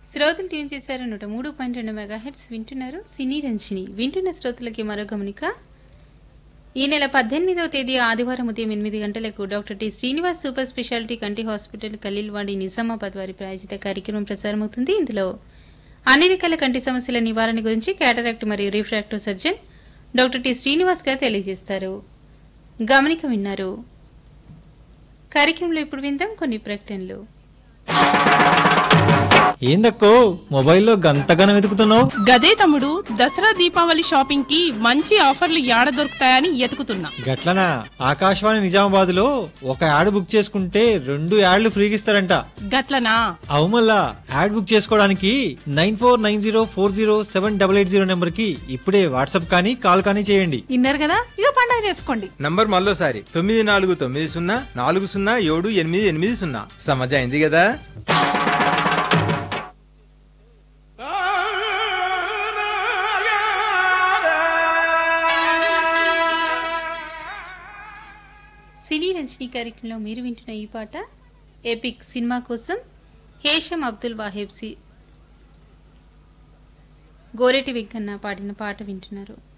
శ్రోతలు ట్యూన్ చేశారు నూట మూడు పాయింట్ రెండు మెగా హెడ్స్ వింటున్నారు సినీ రంజిని వింటున్న శ్రోతలకి మరో గమనిక ఈ నెల పద్దెనిమిదవ తేదీ ఆదివారం ఉదయం ఎనిమిది గంటలకు doctor T Srinivas super speciality కంటి హాస్పిటల్ ఖలీల్వాడి నిజామాబాద్ వారి ప్రాయోజిత కార్యక్రమం ప్రసారమవుతుంది ఇందులో అన్ని రకాల కంటి సమస్యల నివారణ గురించి క్యాటరాక్ట్ మరియు refractive surgeon doctor T Srinivas garu తెలియజేస్తారు గమనిక విన్నారు కార్యక్రమంలో ఇప్పుడు విందాం కొన్ని ప్రకటనలు ఏందక్కో మొబైల్లో గంతగానం వెతుకుతున్నావు గదే తమ్ముడు దసరా దీపావళి షాపింగ్ కి మంచి ఆఫర్లు యాడ దొరుకుతాయని ఎతుకుతున్నా గట్లనా ఆకాశవాణి నిజామాబాద్ లో ఒక యాడ్ బుక్ చేసుకుంటే రెండు యాడ్లు ఫ్రీగా ఇస్తారంట గట్లనా అవు మళ్ళా యాడ్ బుక్ చేసుకోవడానికి nine four nine zero four zero seven double eight zero number కి ఇప్పుడే వాట్సాప్ కానీ కాల్ కానీ చేయండి ఇన్నారు కదా ఇక పండగ చేసుకోండి నంబర్ మళ్ళోసారి తొమ్మిది నాలుగు తొమ్మిది సున్నా నాలుగు సున్నా ఏడు ఎనిమిది ఎనిమిది సున్నా సమజ్ అయింది కదా సినీ రంజనీ కార్యక్రమంలో మీరు వింటున్న ఈ పాట ఎపిక్ సినిమా కోసం హేషం అబ్దుల్ వాహెబ్ సి గోరెటి వెంకన్న పాడిన పాట వింటున్నారు